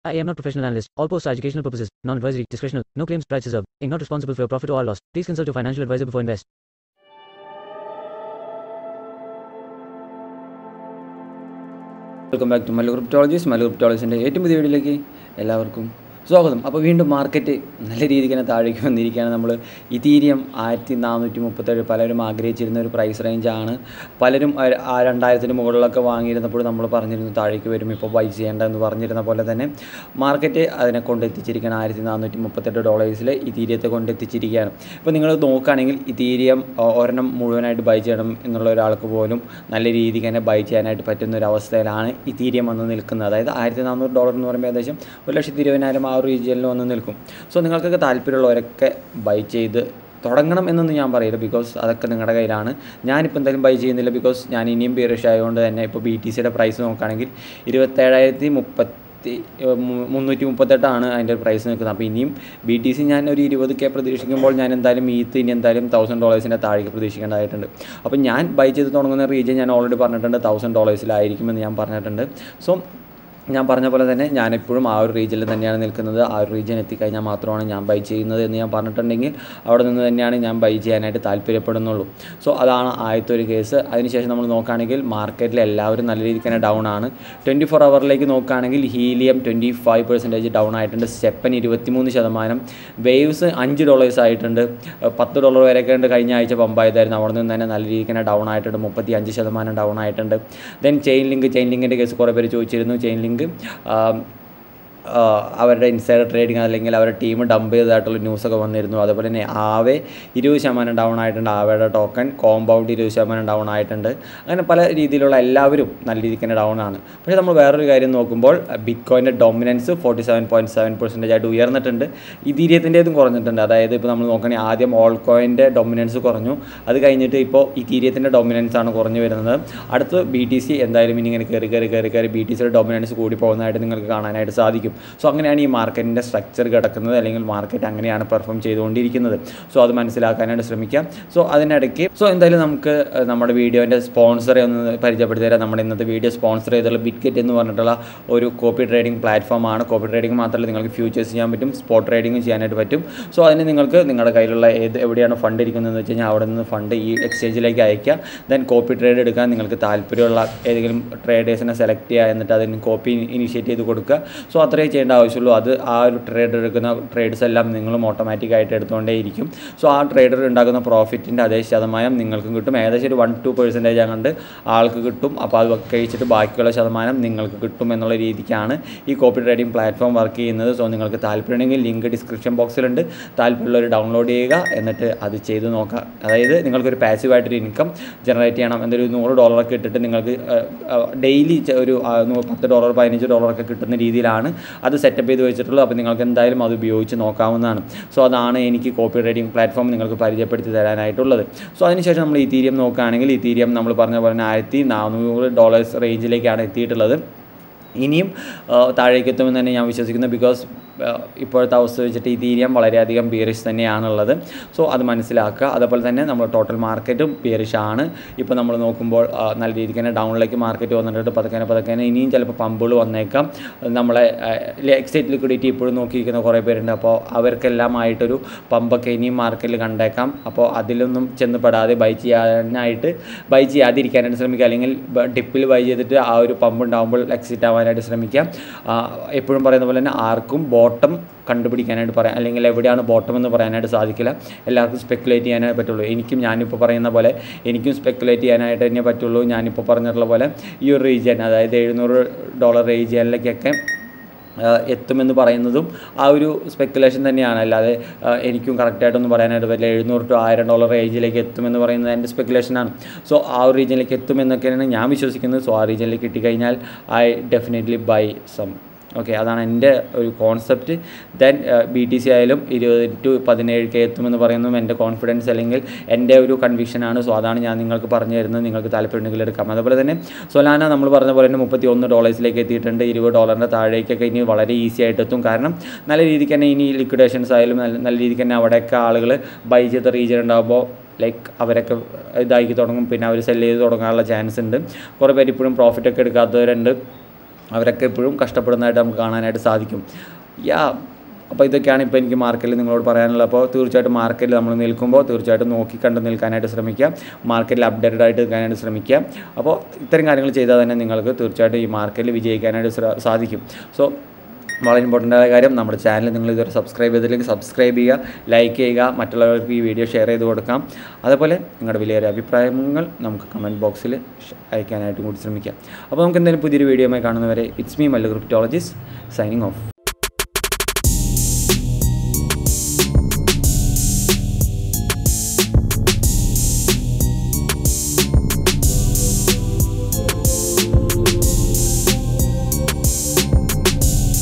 I am not professional analyst. All posts are educational purposes, non-advisory, discretional, no claims, price reserved. Inc. not responsible for your profit or loss. Please consult your financial advisor before invest. Welcome back to Mallu cryptologies Mallu ക്രിപ്റ്റോളജീസിൻ്റെ ഏറ്റവും പുതിയ വീഡിയോയിലേക്ക് എല്ലാവർക്കും സ്വാഗതം അപ്പോൾ വീണ്ടും market നല്ല രീതിക്ക് തന്നെ താഴേക്ക് വന്നിരിക്കുകയാണ് നമ്മൾ ഇതീരിയം ആയിരത്തി നാനൂറ്റി മുപ്പത്തേഴ് പലരും ആഗ്രഹിച്ചിരുന്ന ഒരു പ്രൈസ് റേഞ്ചാണ് പലരും ആ- ആ രണ്ടായിരത്തിന് മുകളിലൊക്കെ വാങ്ങിയിരുന്നപ്പോൾ നമ്മൾ പറഞ്ഞിരുന്നു താഴേക്ക് വരും ഇപ്പോൾ ബൈ ചെയ്യേണ്ട എന്ന് പറഞ്ഞിരുന്ന പോലെ തന്നെ മാർക്കറ്റ് അതിനെ കൊണ്ടെത്തിച്ചിരിക്കുകയാണ് ആയിരത്തി നാനൂറ്റി മുപ്പത്തെട്ട് ഡോളേഴ്സിൽ ഇതീരിയത്തെ കൊണ്ടെത്തിച്ചിരിക്കുകയാണ് ഇപ്പോൾ നിങ്ങൾ നോക്കുകയാണെങ്കിൽ ഇതീരിയം ഒ- ഒരെണ്ണം മുഴുവനായിട്ട് ബൈ ചെയ്യണം എന്നുള്ള ഒരാൾക്ക് പോലും നല്ല രീതിക്ക് തന്നെ ബൈ ചെയ്യാനായിട്ട് പറ്റുന്ന ഒരു അവസ്ഥയിലാണ് ഇതീരിയം വന്ന് നിൽക്കുന്നത് അതായത് ആയിരത്തി നാനൂറ് ഡോളർ എന്ന് പറയുമ്പോൾ ഏകദേശം ഒരു ലക്ഷത്തി ഇരുപതിനായിരം ആ ഒരു റീജിയനിൽ വന്ന് നിൽക്കും സോ നിങ്ങൾക്കൊക്കെ താല്പര്യമുള്ളവരൊക്കെ ബൈ ചെയ്ത് തുടങ്ങണം എന്നൊന്നും ഞാൻ പറയില്ല ബിക്കോസ് അതൊക്കെ നിങ്ങളുടെ കയ്യിലാണ് ഞാനിപ്പോൾ എന്തായാലും ബൈ ചെയ്യുന്നില്ല ബിക്കോസ് ഞാൻ ഇനിയും ബീറിഷ് ആയതുകൊണ്ട് തന്നെ ഇപ്പോൾ ബി ടി സിയുടെ പ്രൈസ് നോക്കുകയാണെങ്കിൽ ഇരുപത്തേഴായിരത്തി മുപ്പത്തി മു- മുന്നൂറ്റി മുപ്പത്തെട്ടാണ് അതിൻ്റെ പ്രൈസ് നിൽക്കുന്നത് അപ്പോൾ ഇനിയും ബി ടി സി ഞാൻ ഒരു ഇരുപത് കെ പ്രതീക്ഷിക്കുമ്പോൾ ഞാൻ എന്തായാലും ഈത്ത് ഇനി എന്തായാലും തൗസൻഡ് ഡോളേഴ്സിൻ്റെ താഴേക്ക് പ്രതീക്ഷിക്കേണ്ടതായിട്ടുണ്ട് അപ്പോൾ ഞാൻ ബൈ ചെയ്ത് തുടങ്ങുന്ന റീജിയൻ ഞാൻ ഓൾറെഡി പറഞ്ഞിട്ടുണ്ട് തൗസൻഡ് ഡോളേഴ്സിലായിരിക്കുമെന്ന് ഞാൻ പറഞ്ഞിട്ടുണ്ട് സോ ഞാൻ പറഞ്ഞ പോലെ തന്നെ ഞാനെപ്പോഴും ആ ഒരു റീജിയനിൽ തന്നെയാണ് നിൽക്കുന്നത് ആ ഒരു റീജിയൻ എത്തിക്കഴിഞ്ഞാൽ മാത്രമാണ് ഞാൻ ബൈ ചെയ്യുന്നത് എന്ന് ഞാൻ പറഞ്ഞിട്ടുണ്ടെങ്കിൽ അവിടെ നിന്ന് തന്നെയാണ് ഞാൻ ബൈ ചെയ്യാനായിട്ട് താല്പര്യപ്പെടുന്നുള്ളൂ സോ അതാണ് ആദ്യത്തെ ഒരു കേസ് അതിനുശേഷം നമ്മൾ നോക്കുകയാണെങ്കിൽ മാർക്കറ്റിൽ എല്ലാവരും നല്ല രീതിക്ക് തന്നെ ഡൗൺ ആണ് ട്വൻറ്റി ഫോർ അവറിലേക്ക് നോക്കുകയാണെങ്കിൽ helium twenty five percentage down ആയിട്ടുണ്ട് സ്റ്റെപ്പൻ ഇരുപത്തിമൂന്ന് ശതമാനം വേവ്സ് അഞ്ച് ഡോളേഴ്സ് ആയിട്ടുണ്ട് ഏഹ് പത്ത് ഡോളർ വരെയൊക്കെ ഉണ്ട് കഴിഞ്ഞ ആഴ്ച പമ്പായതായിരുന്നു അവിടെ നിന്ന് തന്നെ നല്ല രീതിക്ക് തന്നെ ഡൗൺ ആയിട്ടുണ്ട് മുപ്പത്തി അഞ്ച് ശതമാനം ഡൗൺ ആയിട്ടുണ്ട് ദെൻ ചെയിൻ ലിങ്ക് ചെയിൻ ലിങ്കിൻ്റെ കേസ് കുറേ പേര് ചോദിച്ചിരുന്നു ചെയിൻ ലിങ്ക് അവരുടെ ഇൻസൈഡർ ട്രേഡിംഗ് അല്ലെങ്കിൽ അവരുടെ ടീം ഡംപ് ചെയ്തതായിട്ടുള്ള ന്യൂസൊക്കെ വന്നിരുന്നു അതുപോലെ തന്നെ ആവെ ഇരുപത് ശതമാനം ഡൗൺ ആയിട്ടുണ്ട് ആവയുടെ ടോക്കൺ കോമ്പൗണ്ട് ഇരുപത് ശതമാനം ഡൗൺ ആയിട്ടുണ്ട് അങ്ങനെ പല രീതിയിലുള്ള എല്ലാവരും നല്ല രീതിക്ക് തന്നെ ഡൗൺ ആണ് പക്ഷേ നമ്മൾ വേറൊരു കാര്യം നോക്കുമ്പോൾ ബിറ്റ് കോയിൻ്റെ dominance forty seven point seven percentage ആയിട്ട് ഉയർന്നിട്ടുണ്ട് ഇതീരിയത്തിൻ്റെതും കുറഞ്ഞിട്ടുണ്ട് അതായത് ഇപ്പോൾ നമ്മൾ നോക്കുകയാണെങ്കിൽ ആദ്യം ഓൾ കോയിൻ്റെ ഡൊമിനൻസ് കുറഞ്ഞു അത് കഴിഞ്ഞിട്ട് ഇപ്പോൾ ഇതീരിയത്തിൻ്റെ ഡൊമിനൻസ് ആണ് കുറഞ്ഞു വരുന്നത് അടുത്ത് ബി ടി സി എന്തായാലും ഇനി ഇങ്ങനെ കയറി കയറി കയറി കയറി ബി ടി സിയുടെ ഡൊമിനൻസ് കൂടി പോകുന്നതായിട്ട് നിങ്ങൾക്ക് കാണാനായിട്ട് സാധിക്കും സോ അങ്ങനെയാണ് ഈ മാർക്കറ്റിൻ്റെ സ്ട്രക്ചർ കിടക്കുന്നത് അല്ലെങ്കിൽ മാർക്കറ്റ് അങ്ങനെയാണ് പെർഫോം ചെയ്തുകൊണ്ടിരിക്കുന്നത് സോ അത് മനസ്സിലാക്കാനായിട്ട് ശ്രമിക്കാം സോ അതിനിടയ്ക്ക് സോ എന്തായാലും നമുക്ക് ഏഹ്, നമ്മുടെ വീഡിയോൻ്റെ സ്പോൺസറെ ഒന്ന് പരിചയപ്പെടുത്തി തരാം നമ്മുടെ ഇന്നത്തെ വീഡിയോ സ്പോൺസർ ചെയ്തുള്ള ബിറ്റ്ഗെറ്റ് എന്ന് പറഞ്ഞിട്ടുള്ള ഒരു കോപ്പി ട്രേഡിംഗ് പ്ലാറ്റ്ഫോമാണ് കോപ്പി ട്രേഡിംഗ് മാത്രമല്ല നിങ്ങൾക്ക് ഫ്യൂച്ചേഴ്സ് ചെയ്യാൻ പറ്റും സ്പോട്ട് ട്രേഡിംഗ് ചെയ്യാനായിട്ട് പറ്റും സോ അതിന് നിങ്ങൾക്ക് നിങ്ങളുടെ കയ്യിലുള്ള ഏത് എവിടെയാണ് ഫണ്ട് ഇരിക്കുന്നതെന്ന് വെച്ച് കഴിഞ്ഞാൽ അവിടെ നിന്ന് ഫണ്ട് ഈ എക്സ്ചേഞ്ചിലേക്ക് അയക്കുക ദെൻ കോപ്പി ട്രേഡ് എടുക്കാൻ നിങ്ങൾക്ക് താല്പര്യമുള്ള ഏതെങ്കിലും ട്രേഡേഴ്സിനെ സെലക്ട് ചെയ്യുക എന്നിട്ട് അതിന് കോപ്പി ഇനിഷ്യേറ്റ് ചെയ്ത് കൊടുക്കുക സോ അത്രേ ചെയ്യേണ്ട ആവശ്യമുള്ളൂ അത് ആ ഒരു ട്രേഡ് എടുക്കുന്ന ട്രേഡ്സ് എല്ലാം നിങ്ങളും ഓട്ടോമാറ്റിക്കായിട്ട് എടുത്തുകൊണ്ടേയിരിക്കും സോ ആ ട്രേഡർ ഉണ്ടാക്കുന്ന പ്രോഫിറ്റിൻ്റെ അതേ ശതമാനം നിങ്ങൾക്കും കിട്ടും ഏകദേശം ഒരു വൺ ടു പെർസെൻറ്റേജ് അങ്ങോട്ട് ആൾക്ക് കിട്ടും അപ്പോൾ അത് കഴിച്ചിട്ട് ബാക്കിയുള്ള ശതമാനം നിങ്ങൾക്ക് കിട്ടും എന്നുള്ള രീതിക്കാണ് ഈ കോപ്പി ട്രേഡിംഗ് പ്ലാറ്റ്ഫോം വർക്ക് ചെയ്യുന്നത് സോ നിങ്ങൾക്ക് താല്പര്യമുണ്ടെങ്കിൽ ലിങ്ക് ഡിസ്ക്രിപ്ഷൻ ബോക്സിലുണ്ട് താല്പര്യമുള്ളവർ ഡൗൺലോഡ് ചെയ്യുക എന്നിട്ട് അത് ചെയ്ത് നോക്കുക അതായത് നിങ്ങൾക്കൊരു പാസീവായിട്ടൊരു ഇൻകം ജനറേറ്റ് ചെയ്യണം എന്നൊരു നൂറ് ഡോളറൊക്കെ ഇട്ടിട്ട് നിങ്ങൾക്ക് ഡെയിലി ഒരു ആ, നൂ- പത്ത് ഡോളർ പതിനഞ്ച് ഡോളറൊക്കെ കിട്ടുന്ന രീതിയിലാണ് അത് സെറ്റപ്പ് ചെയ്ത് വെച്ചിട്ടുള്ളത് അപ്പോൾ നിങ്ങൾക്ക് എന്തായാലും അത് ഉപയോഗിച്ച് നോക്കാവുന്നതാണ് സോ അതാണ് എനിക്ക് കോപ്പി റൈറ്റിംഗ് പ്ലാറ്റ്ഫോം നിങ്ങൾക്ക് പരിചയപ്പെടുത്തി തരാനായിട്ടുള്ളത് സോ അതിനുശേഷം നമ്മൾ ഇതീരിയം നോക്കുകയാണെങ്കിൽ ഇതീരിയം നമ്മൾ പറഞ്ഞ പോലെ തന്നെ ആയിരത്തി നാനൂറ് ഡോളേഴ്സ് റേഞ്ചിലേക്കാണ് എത്തിയിട്ടുള്ളത് ഇനിയും ആ, താഴേക്ക് എത്തുമെന്ന് തന്നെ ഞാൻ വിശ്വസിക്കുന്നു ബിക്കോസ് ഇപ്പോഴത്തെ അവസ്ഥ വെച്ചിട്ട് ഇതീരിയം വളരെയധികം ബിയറിഷ് തന്നെയാണുള്ളത് സോ അത് മനസ്സിലാക്കുക അതുപോലെ തന്നെ നമ്മൾ ടോട്ടൽ മാർക്കറ്റും ബിയറിഷ് ആണ് ഇപ്പോൾ നമ്മൾ നോക്കുമ്പോൾ ആ, നല്ല രീതിക്ക് തന്നെ ഡൗണിലേക്ക് മാർക്കറ്റ് വന്നിട്ട് പതുക്കെ പതുക്കെ ഇനിയും ചിലപ്പോൾ പമ്പുകൾ വന്നേക്കാം നമ്മളെ എക്സൈറ്റ് ലിക്വിഡിറ്റി ഇപ്പോഴും നോക്കിയിരിക്കുന്ന കുറേ പേരുണ്ട് അപ്പോൾ അവർക്കെല്ലാമായിട്ടൊരു പമ്പൊക്കെ ഇനിയും മാർക്കറ്റിൽ കണ്ടേക്കാം അപ്പോൾ അതിലൊന്നും ചെന്ന് പെടാതെ ബൈ ചെയ്യാനായിട്ട് ബൈ ചെയ്യാതിരിക്കാനായിട്ട് ശ്രമിക്കുക അല്ലെങ്കിൽ ഡിപ്പിൽ ബൈ ചെയ്തിട്ട് ആ ഒരു പമ്പ് ഉണ്ടാകുമ്പോൾ എക്സിറ്റ് ആവാനായിട്ട് ശ്രമിക്കാം ആ, എപ്പോഴും പറയുന്ന പോലെ തന്നെ ആർക്കും ബോട്ടം കണ്ടുപിടിക്കാനായിട്ട് പറയാം അല്ലെങ്കിൽ എവിടെയാണ് ബോട്ടം എന്ന് പറയാനായിട്ട് സാധിക്കില്ല എല്ലാവർക്കും സ്പെക്കുലേറ്റ് ചെയ്യാനായിട്ട് പറ്റുള്ളൂ എനിക്കും ഞാനിപ്പോൾ പറയുന്ന പോലെ എനിക്കും സ്പെക്കുലേറ്റ് ചെയ്യാനായിട്ട് തന്നെ പറ്റുള്ളൂ ഞാനിപ്പോൾ പറഞ്ഞിട്ടുള്ള പോലെ ഈ ഒരു റീജിയൻ അതായത് എഴുന്നൂറ് ഡോളർ റീജിയനിലേക്കൊക്കെ ആഹ് എത്തുമെന്ന് പറയുന്നതും ആ ഒരു സ്പെക്കുലേഷൻ തന്നെയാണ് അല്ലാതെ ആഹ് എനിക്കും കറക്റ്റായിട്ടൊന്നും പറയാനായിട്ട് പറ്റില്ല എഴുന്നൂറ് ടു ആയിരം ഡോളർ റേഞ്ചിലേക്ക് എത്തുമെന്ന് പറയുന്നത് എൻ്റെ സ്പെക്കുലേഷനാണ് സോ ആ ഒരു റീജിയനിലേക്ക് എത്തുമെന്നൊക്കെയാണ് ഞാൻ വിശ്വസിക്കുന്നത് സോ ആ റീജിയനിലേക്ക് കിട്ടിക്കഴിഞ്ഞാൽ I definitely buy some okay അതാണ് എൻ്റെ ഒരു concept then B T C ആയാലും ഇരുപത് ടു പതിനേഴ് കെ എത്തുമെന്ന് പറയുന്നതും എൻ്റെ കോൺഫിഡൻസ് അല്ലെങ്കിൽ എൻ്റെ ഒരു കൺവിക്ഷനാണ് സോ അതാണ് ഞാൻ നിങ്ങൾക്ക് പറഞ്ഞു തരുന്നത് നിങ്ങൾക്ക് താല്പര്യമുണ്ടെങ്കിൽ എടുക്കാം അതുപോലെ തന്നെ സൊലാന നമ്മൾ പറഞ്ഞ പോലെ തന്നെ മുപ്പത്തി ഒന്ന് ഡോളേഴ്സിലേക്ക് എത്തിയിട്ടുണ്ട് ഇരുപത് ഡോളറിൻ്റെ താഴേക്കൊക്കെ ഇനി വളരെ ഈസി ആയിട്ട് എത്തും കാരണം നല്ല രീതിക്ക് തന്നെ ഇനി ലിക്വിഡേഷൻസ് ആയാലും നല്ല നല്ല രീതിക്ക് തന്നെ അവിടെയൊക്കെ ആളുകൾ ബൈ ചെയ്ത റീജിയൻ ഉണ്ടാകുമ്പോൾ ലൈക്ക് അവരൊക്കെ ഇതാക്കി തുടങ്ങും പിന്നെ അവർ സെല് ചെയ്ത് തുടങ്ങാനുള്ള ചാൻസ് ഉണ്ട് കുറേ പേര് ഇപ്പോഴും പ്രോഫിറ്റ് ഒക്കെ എടുക്കാത്തവരുണ്ട് അവരൊക്കെ എപ്പോഴും കഷ്ടപ്പെടുന്നതായിട്ട് നമുക്ക് കാണാനായിട്ട് സാധിക്കും യാ അപ്പോൾ ഇതൊക്കെയാണ് ഇപ്പോൾ എനിക്ക് മാർക്കറ്റിൽ നിങ്ങളോട് പറയാനുള്ളത് അപ്പോൾ തീർച്ചയായിട്ടും മാർക്കറ്റിൽ നമ്മൾ നിൽക്കുമ്പോൾ തീർച്ചയായിട്ടും നോക്കി കണ്ട് നിൽക്കാനായിട്ട് ശ്രമിക്കുക മാർക്കറ്റിൽ അപ്ഡേറ്റഡ് ആയിട്ട് നിൽക്കാനായിട്ട് ശ്രമിക്കുക അപ്പോൾ ഇത്തരം കാര്യങ്ങൾ ചെയ്താൽ തന്നെ നിങ്ങൾക്ക് തീർച്ചയായിട്ടും ഈ മാർക്കറ്റിൽ വിജയിക്കാനായിട്ട് ശ്ര- സാധിക്കും സോ വളരെ ഇമ്പോർട്ടൻ്റ് ആയ കാര്യം നമ്മുടെ ചാനൽ നിങ്ങൾ ഇതുവരെ സബ്സ്ക്രൈബ് ചെയ്തില്ലെങ്കിൽ സബ്സ്ക്രൈബ് ചെയ്യുക ലൈക്ക് ചെയ്യുക മറ്റുള്ളവർക്ക് ഈ വീഡിയോ ഷെയർ ചെയ്ത് കൊടുക്കാം അതേപോലെ നിങ്ങളുടെ വിലയേറിയ അഭിപ്രായങ്ങൾ നമുക്ക് കമൻറ്റ് ബോക്സിൽ അയക്കാനായിട്ട് കൂടി ശ്രമിക്കാം അപ്പോൾ നമുക്ക് എന്തെങ്കിലും പുതിയൊരു വീഡിയോയുമായി കാണുന്നവരെ it's me Mallu cryptologist signing of